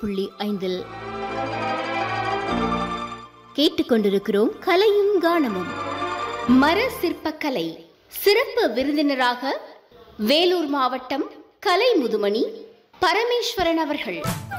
புள்ளி ஐந்தில் கேட்டுக்கொண்டிருக்கிறோம் கலையும் கானமும் மர சிற்பக்கலை சிறப்பு விருந்தினராக வேலூர் மாவட்டம் கலை முதுமணி பரமேஸ்வரன் அவர்கள்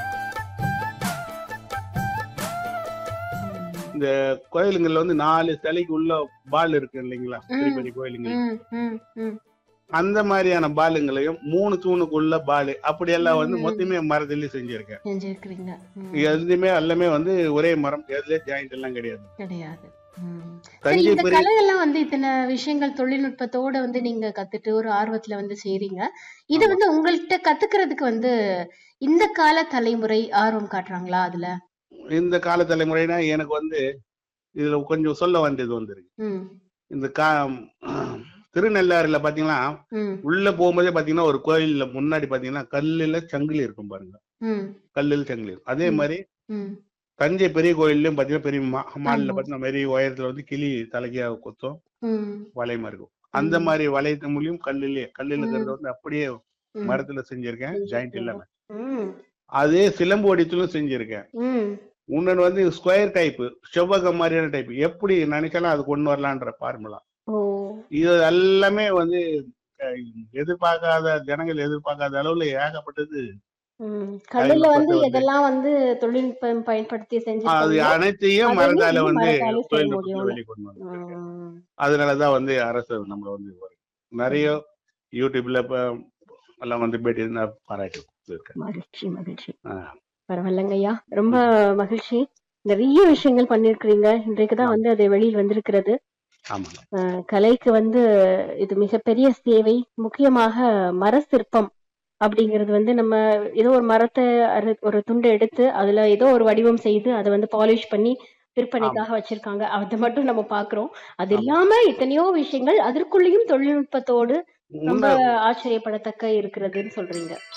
இந்த கோயிலுங்கள்ல வந்து நாலு சிலைக்கு உள்ள பால் இருக்கு இல்லைங்களா பெரிய பெரிய கோயிலுங்க ம், ம், ம். அந்த மாதிரியான பாலுங்களையும் மூணு தூணுக்குள்ள பால் அப்படியெல்லாம் வந்து ம். மொத்தமே மரத்துல செஞ்சிருக்கேன் செஞ்சிருக்கிறீங்க ம், எதுவுமே எல்லாமே வந்து ஒரே மரம் எதுல ஜாயிண்ட் எல்லாம் கிடையாது கிடையாது ம். சரி தஞ்சை இந்த பெரிய கலையெல்லாம் வந்து இத்தனை விஷயங்கள் தொழில்நுட்பத்தோட வந்து நீங்க கத்துட்டு ஒரு ஆர்வத்துல வந்து செய்றீங்க இது ஆமா. வந்து உங்கள்கிட்ட கத்துக்கிறதுக்கு வந்து இந்த கால தலைமுறை ஆர்வம் காட்டுறாங்களா அதுல இந்த கால தலைமுறைனா எனக்கு வந்து இதுல கொஞ்சம் சொல்ல வேண்டியது வந்துருக்கு ம், இந்த கா திருநெல்லாறுல பாத்தீங்கன்னா ம், உள்ள போகும்போதே பாத்தீங்கன்னா ஒரு கோயில்ல முன்னாடி பாத்தீங்கன்னா கல்லுல சங்கிலி இருக்கும் பாருங்க ம், கல்லுல சங்கிலி இருக்கும் அதே ம். மாதிரி ம், தஞ்சை பெரிய கோயில்லயும் பாத்தீங்கன்னா பெரிய மா- மாடில ஆமா. பாத்தீங்கன்னா பெரிய உயரத்துல வந்து கிளி தலைக்கியா கொத்தும் ம், வளையமா இருக்கும் அந்த ம். மாதிரி வளையத்து மூலியம் கல்லுலயே கல்லுல இருக்கிறது வந்து அப்படியே ம். மரத்துல செஞ்சிருக்கேன் ஜாயிண்ட் இல்லாம ம், அதே சிலம்பு வடித்திலும் செஞ்சிருக்கேன் ம், இன்னொன்னு வந்து ஸ்கொயர் டைப் செவ்வகம் மாதிரியான டைப் எப்படி நினைச்சாலும் அது கொண்டு வரலான்ற ஃபார்முலா ஓ இது எல்லாமே வந்து அஹ், எதிர்பார்க்காத ஜனங்கள் எதிர்பார்க்காத அளவுல ஏகப்பட்டது ம். கல்லுல வந்து வந்து- எதெல்லாம் வந்து தொழில்நுட்பம் பயன்படுத்தி அது செஞ்சிருக்காங்களோ அனைத்தையும் அது மரத்தால வந்து வந்து மரத்தால செய்ய தொழில்நுட்பத்துல முடியும்னு. வெளிக்கொண்டு வந்து ம், அதனாலதான் வந்து அரசு நம்மள வந்து ஒரு நிறைய யூடியூப்ல இப்ப எல்லாம் வந்து பேட்டி நான் பாராட்டி இருக்கேன் மகிழ்ச்சி மகிழ்ச்சி ஆ. பரவாயில்லைங்க ஐயா ரொம்ப மகிழ்ச்சி நிறைய விஷயங்கள் பண்ணிருக்கிறீங்க இன்றைக்கு தான் வந்து அது வெளியில் வந்திருக்கிறது ஆமாங்க அஹ், கலைக்கு வந்து இது மிகப்பெரிய சேவை முக்கியமாக மர சிற்பம் அப்படிங்கிறது வந்து நம்ம ஏதோ ஒரு மரத்தை அறு ஒரு துண்டை எடுத்து அதுல ஏதோ ஒரு வடிவம் செய்து அதை வந்து பாலிஷ் பண்ணி விற்பனைக்காக வச்சிருக்காங்க அதை மட்டும் நம்ம பாக்குறோம் அது ஆமா. இல்லாம எத்தனையோ விஷயங்கள் அதற்குள்ளேயும் தொழில்நுட்பத்தோடு ரொம்ப உண்மை ஆச்சரியப்படத்தக்க இருக்கிறதுன்னு சொல்றீங்க